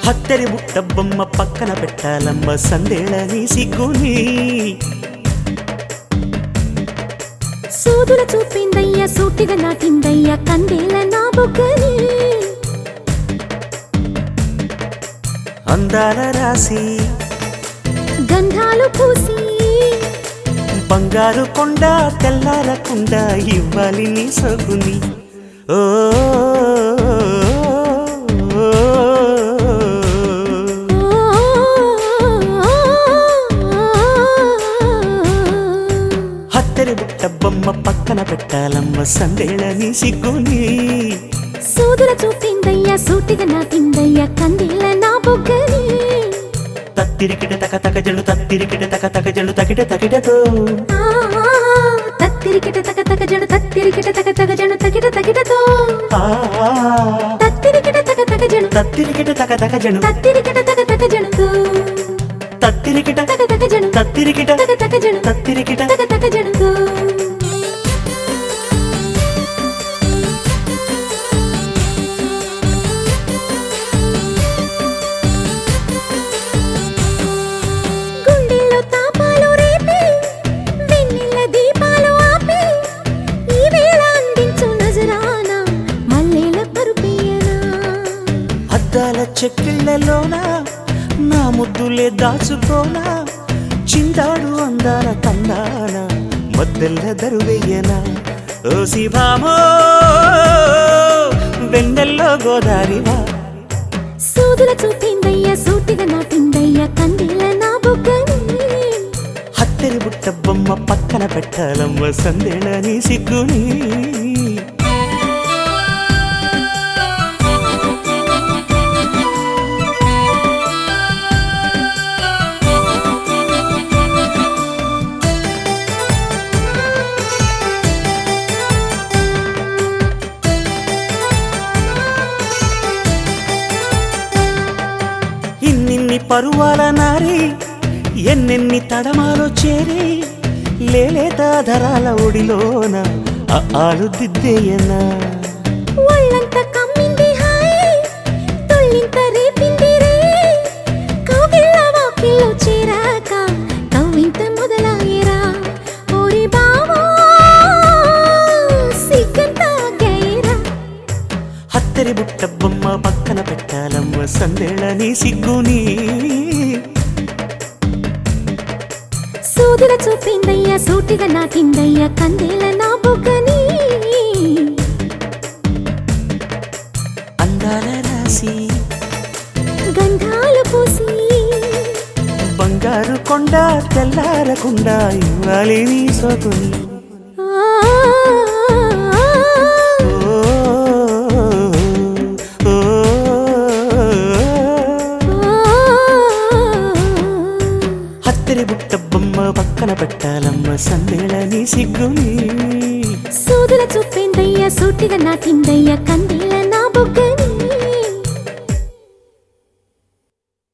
హత్తెరి బుట్ట బొమ్మ పక్కన పెట్టాలమ్మ సందేళని సిగ్గుని సూదుల చూపిందయ్య సూటిగా నాటిందయ్య కందేల నా బొగ్గని అందాల రాసి గంధాలు పూసి బంగారు కొండ తెల్లారకుండా ఇవ్వాలి నీ సగుని ఓ హత్తెరి బుట్ట బొమ్మ పక్కన పెట్టాలమ్మ సందేళని సిగ్గుని సూదుల చూపిందయ్య సూటిగా నాటిందయ్య కందేల నా బొగ్గని తత్తిరికిట తక తక జలు తత్తిరికిట తక తక జలు తకిట తకిటతో ఆ, తత్తిరికిట తక తక జడు తత్తిరికిట తక తక జడు తకిట తకిటతో ఆ, తత్తిరికిట తక తక జడు తత్తిరికిట తక తక జలు తత్తిరికిట తక తక జడుతో తత్తిరికిట తక తక జడు తత్తిరికిట తక తక జడు తత్తిరికిట తక తక జడుతో గుండెల్లో తాపాలు రేపి వెన్నెల దీపాలు ఆపి ఈ వేళ అందించు నజరానా మల్లెల పరుపియనా అద్దాల చెక్కిళ్ళలోన నా ముద్దులే దాచుకోనా చిందాడు అందాల తందాన మద్దెల్ల దరువెయ్యనా ఓ శిభామో వెన్నెల్లో గోదారివా సూదుల చూపిందయ్య సూటిగా నాటిందయ్య కందిల నా బుగ్గని హత్తెరి బుట్ట బొమ్మ పక్కన పెట్టాలమ్మ సందేళని సిగ్గుని ఇన్నిన్ని పరువాల నారి ఎన్నెన్ని తడమాలో చేరి లేలేత ధరాల ఒడిలోన ఆ ఆలు దిద్దేయనా ఒళ్ళంత కమ్మింది హాయ్ తొల్లింత రేపింది రే కౌగిళ్ళ వాకిల్లో చేరాక కవ్వింత మొదలాయరా ఓరి బావా సిగ్గంత గైరా హత్తెరి బుట్ట బొమ్మ పక్కన పెట్టాలమ్మ సందేళని సిగ్గుని సూదుల చూపిందయ్య సూటిగా నాటిందయ్య కందేల నా బుగ్గని అందాల రాసి గంధాలు పూసి బంగారు కొండ తెల్లారకుండా ఇవ్వాలి నీ సోకుని ఆ, ఓ, ఓ, హత్తెరి బుట్ట బొమ్మ పక్కన పెట్టాలమ్మ సందేళని సిగ్గుని సూదుల చూపిందయ్య సూటిగా నాటిందయ్య కంది